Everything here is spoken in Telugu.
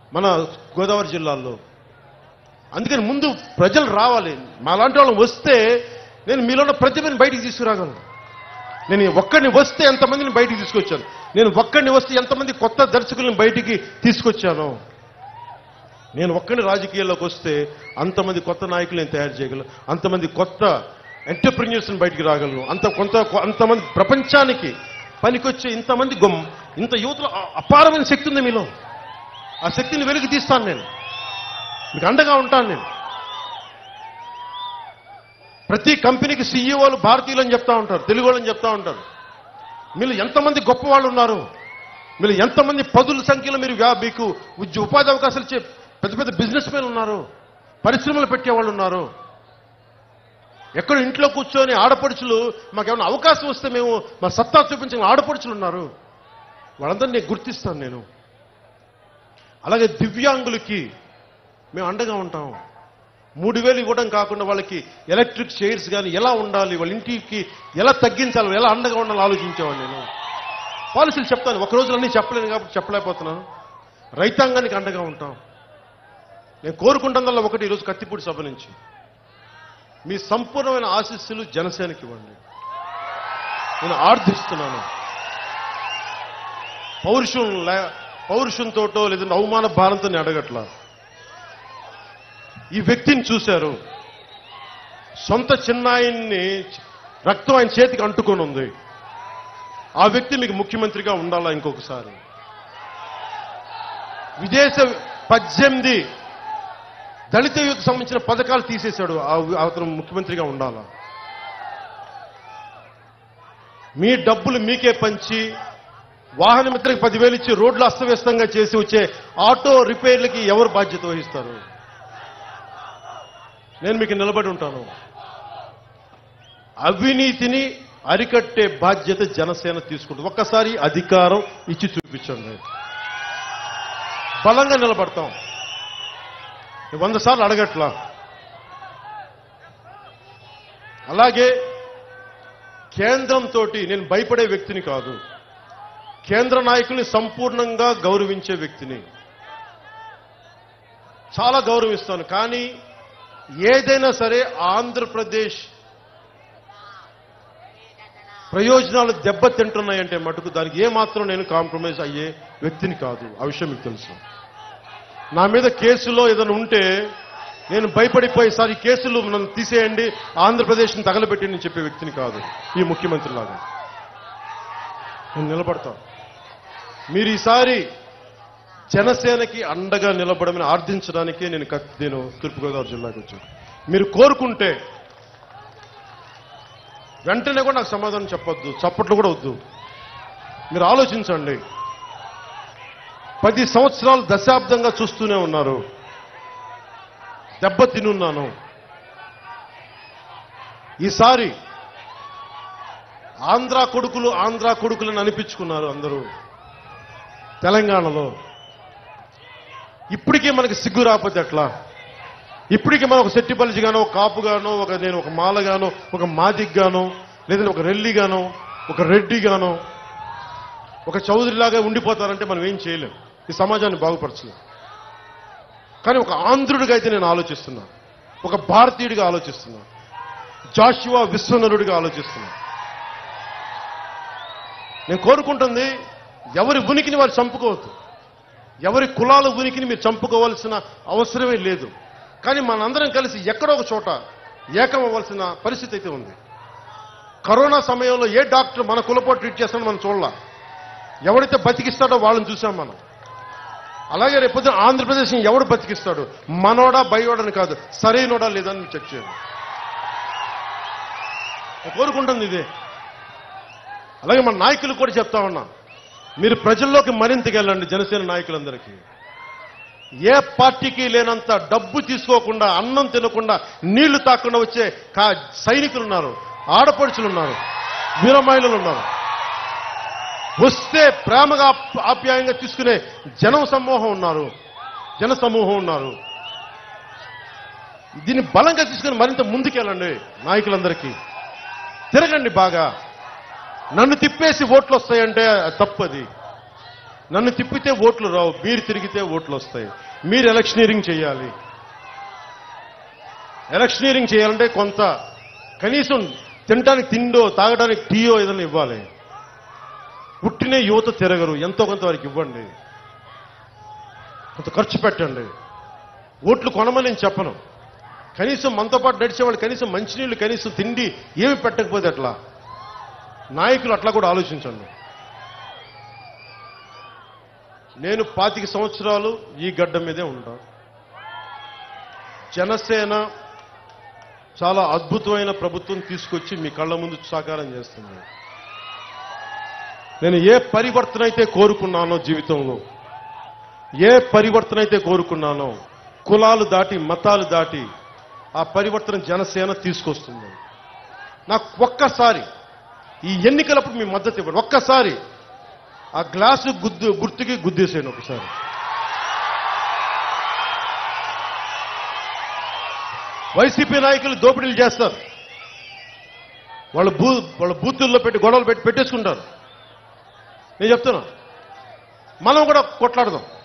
మన గోదావరి జిల్లాల్లో అందుకని ముందు ప్రజలు రావాలి మా లాంటి వాళ్ళం వస్తే నేను మీలో ఉన్న ప్రతిభని బయటికి తీసుకురాగలను నేను ఒక్కడిని వస్తే ఎంతమందిని బయటికి తీసుకొచ్చాను నేను ఒక్కడిని వస్తే ఎంతమంది కొత్త దర్శకులను బయటికి తీసుకొచ్చాను నేను ఒక్కడిని రాజకీయాల్లోకి వస్తే అంతమంది కొత్త నాయకులు నేను తయారు చేయగలను అంతమంది కొత్త ఎంటర్ప్రిన్యూర్స్ని బయటికి రాగలను అంత కొంత అంతమంది ప్రపంచానికి పనికొచ్చే ఇంతమంది గొమ్ ఇంత యువతలో అ- అపారమైన శక్తి ఉంది మీలో ఆ శక్తిని వెలికి తీస్తాను నేను మీకు అండగా ఉంటాను నేను ప్రతి కంపెనీకి సీఈఓలు భారతీయులు అని చెప్తా ఉంటారు తెలుగు వాళ్ళని చెప్తా ఉంటారు మీరు ఎంతమంది గొప్ప వాళ్ళు ఉన్నారు మీరు ఎంతమంది పదుల సంఖ్యలో మీరు వ్యా- మీకు ఉద్య- ఉపాధి అవకాశాలు ఇచ్చే పెద్ద పెద్ద బిజినెస్ మెన్ ఉన్నారు పరిశ్రమలు పెట్టే వాళ్ళు ఉన్నారు ఎక్కడ ఇంట్లో కూర్చొని ఆడపడుచులు మాకేమైనా అవకాశం వస్తే మేము మా సత్తా చూపించిన ఆడపడుచులు ఉన్నారు వాళ్ళందరినీ నేను గుర్తిస్తాను నేను అలాగే దివ్యాంగులకి మేము అండగా ఉంటాం మూడు వేలు ఇవ్వడం కాకుండా వాళ్ళకి ఎలక్ట్రిక్ చైర్స్ కానీ ఎలా ఉండాలి వాళ్ళ ఇంటికి ఎలా తగ్గించాలి ఎలా అండగా ఉండాలి ఆలోచించేవాడు నేను పాలసీలు చెప్తాను ఒక రోజులు అన్నీ చెప్పలేను కాబట్టి చెప్పలేకపోతున్నాను రైతాంగానికి అండగా ఉంటాం నేను కోరుకుంటుందల్లా ఒకటి ఈరోజు కత్తిపూడి సభ నుంచి మీ సంపూర్ణమైన ఆశీస్సులు జనసేనకి ఇవ్వండి నేను ఆర్థిస్తున్నాను పౌరుషం లే పౌరుషంతోటో లేదంటే అవమాన భారంతో నేను అడగట్లా ఈ వ్యక్తిని చూశారు సొంత చిన్నాయన్ని రక్తం ఆయన చేతికి అంటుకొని ఉంది ఆ వ్యక్తి మీకు ముఖ్యమంత్రిగా ఉండాలా ఇంకొకసారి విదేశ పద్దెనిమిది దళిత యువతకు సంబంధించిన పథకాలు తీసేశాడు ఆ- అతను ముఖ్యమంత్రిగా ఉండాలా మీ డబ్బులు మీకే పంచి వాహన మిత్రకి పదివేలు ఇచ్చి రోడ్లు అస్తవ్యస్తంగా చేసి వచ్చే ఆటో రిపేర్లకి ఎవరు బాధ్యత వహిస్తారు నేను మీకు నిలబడి ఉంటాను అవినీతిని అరికట్టే బాధ్యత జనసేన తీసుకుంటుంది ఒక్కసారి అధికారం ఇచ్చి చూపించండి బలంగా నిలబడతాం నేను వంద సార్లు అడగట్లా అలాగే కేంద్రంతో నేను భయపడే వ్యక్తిని కాదు కేంద్ర నాయకుల్ని సంపూర్ణంగా గౌరవించే వ్యక్తిని చాలా గౌరవిస్తాను కానీ ఏదైనా సరే ఆంధ్రప్రదేశ్ ప్రయోజనాలు దెబ్బతింటున్నాయంటే మటుకు దానికి ఏమాత్రం నేను కాంప్రమైజ్ అయ్యే వ్యక్తిని కాదు ఆ విషయం మీకు తెలుసు నా మీద కేసులో ఏదైనా ఉంటే నేను భయపడిపోయి సార్ ఈ కేసులు నన్ను తీసేయండి ఆంధ్రప్రదేశ్ని తగలబెట్టి నేను చెప్పే వ్యక్తిని కాదు ఈ ముఖ్యమంత్రి లాగా నేను నిలబడతా మీరు ఈసారి జనసేనకి అండగా నిలబడమని ఆర్థించడానికే నేను కత్- నేను తూర్పుగోదావరి జిల్లాకు వచ్చాను మీరు కోరుకుంటే వెంటనే కూడా నాకు సమాధానం చెప్పొద్దు చప్పట్లు కూడా వద్దు మీరు ఆలోచించండి పది సంవత్సరాలు దశాబ్దంగా చూస్తూనే ఉన్నారు దెబ్బ తినున్నాను ఈసారి ఆంధ్ర కొడుకులు ఆంధ్ర కొడుకులను అనిపించుకున్నారు అందరూ తెలంగాణలో ఇప్పటికే మనకి సిగ్గు రాకపోతే ఎట్లా ఇప్పటికే మనం ఒక సెట్టిపల్లిజి గానో ఒక కాపుగానో ఒక నేను ఒక మాలగానో ఒక మాదిగ్గానో లేదంటే ఒక రెల్లిగానో ఒక రెడ్డిగానో ఒక చౌదరిలాగా ఉండిపోతారంటే మనం ఏం చేయలేం ఈ సమాజాన్ని బాగుపరచలేం కానీ ఒక ఆంధ్రుడిగా అయితే నేను ఆలోచిస్తున్నా ఒక భారతీయుడిగా ఆలోచిస్తున్నా జాషువా విశ్వనరుడిగా ఆలోచిస్తున్నా నేను కోరుకుంటుంది ఎవరి ఉనికిని వారు చంపుకోవద్దు ఎవరి కులాల ఉనికిని మీరు చంపుకోవాల్సిన అవసరమే లేదు కానీ మనందరం కలిసి ఎక్కడో ఒక చోట ఏకం అవ్వాల్సిన పరిస్థితి అయితే ఉంది కరోనా సమయంలో ఏ డాక్టర్ మన కులపోటు ట్రీట్ చేస్తాడో మనం చూడాల ఎవడైతే బతికిస్తాడో వాళ్ళని చూసాం మనం అలాగే రేపొద్దున ఆంధ్రప్రదేశ్ని ఎవడు బతికిస్తాడు మనోడా బయోడని కాదు సరైనోడా లేదని మీరు చెక్ చేయండి నేను కోరుకుంటుంది ఇదే అలాగే మన నాయకులు కూడా చెప్తా ఉన్నా మీరు ప్రజల్లోకి మరింతగా వెళ్ళండి జనసేన నాయకులందరికీ ఏ పార్టీకి లేనంత డబ్బు తీసుకోకుండా అన్నం తినకుండా నీళ్లు తాకుండా వచ్చే కా సైనికులు ఉన్నారు ఆడపడుచులు ఉన్నారు వీరమహిళలు ఉన్నారు వస్తే ప్రేమగా ఆప్- ఆప్యాయంగా తీసుకునే జనం సమూహం ఉన్నారు జన సమూహం ఉన్నారు దీన్ని బలంగా తీసుకుని మరింత ముందుకెళ్ళండి నాయకులందరికీ తిరగండి బాగా నన్ను తిప్పేసి ఓట్లు వస్తాయంటే అది తప్పది నన్ను తిప్పితే ఓట్లు రావు మీరు తిరిగితే ఓట్లు వస్తాయి మీరు ఎలక్షనీరింగ్ చేయాలి ఎలక్షనీరింగ్ చేయాలంటే కొంత కనీసం తినడానికి తిండో తాగడానికి టీయో ఏదైనా ఇవ్వాలి పుట్టిన యువత తిరగరు ఎంతో కొంత వారికి ఇవ్వండి కొంత ఖర్చు పెట్టండి ఓట్లు కొనమని నేను చెప్పను కనీసం మనతో పాటు నడిచేవాళ్ళు కనీసం మంచినీళ్ళు కనీసం తిండి ఏమి పెట్టకపోతే అట్లా నాయకులు అట్లా కూడా ఆలోచించండి నేను పాతిక సంవత్సరాలు ఈ గడ్డ మీదే ఉంటా జనసేన చాలా అద్భుతమైన ప్రభుత్వం తీసుకొచ్చి మీ కళ్ళ ముందు సాకారం చేస్తుంది నేను ఏ పరివర్తన అయితే కోరుకున్నానో జీవితంలో ఏ పరివర్తన అయితే కోరుకున్నానో కులాలు దాటి మతాలు దాటి ఆ పరివర్తన జనసేన తీసుకొస్తుంది నాకు ఒక్కసారి ఈ ఎన్నికలప్పుడు మీ మద్దతు ఇవ్వండి ఒక్కసారి ఆ గ్లాసు గుద్దు గుర్తుకి గుద్దేసాను ఒకసారి వైసీపీ నాయకులు దోపిడీలు చేస్తారు వాళ్ళ బూ వాళ్ళ బూతుల్లో పెట్టి గొడవలు పెట్టి పెట్టేసుకుంటారు నేను చెప్తున్నా మనం కూడా కొట్లాడదాం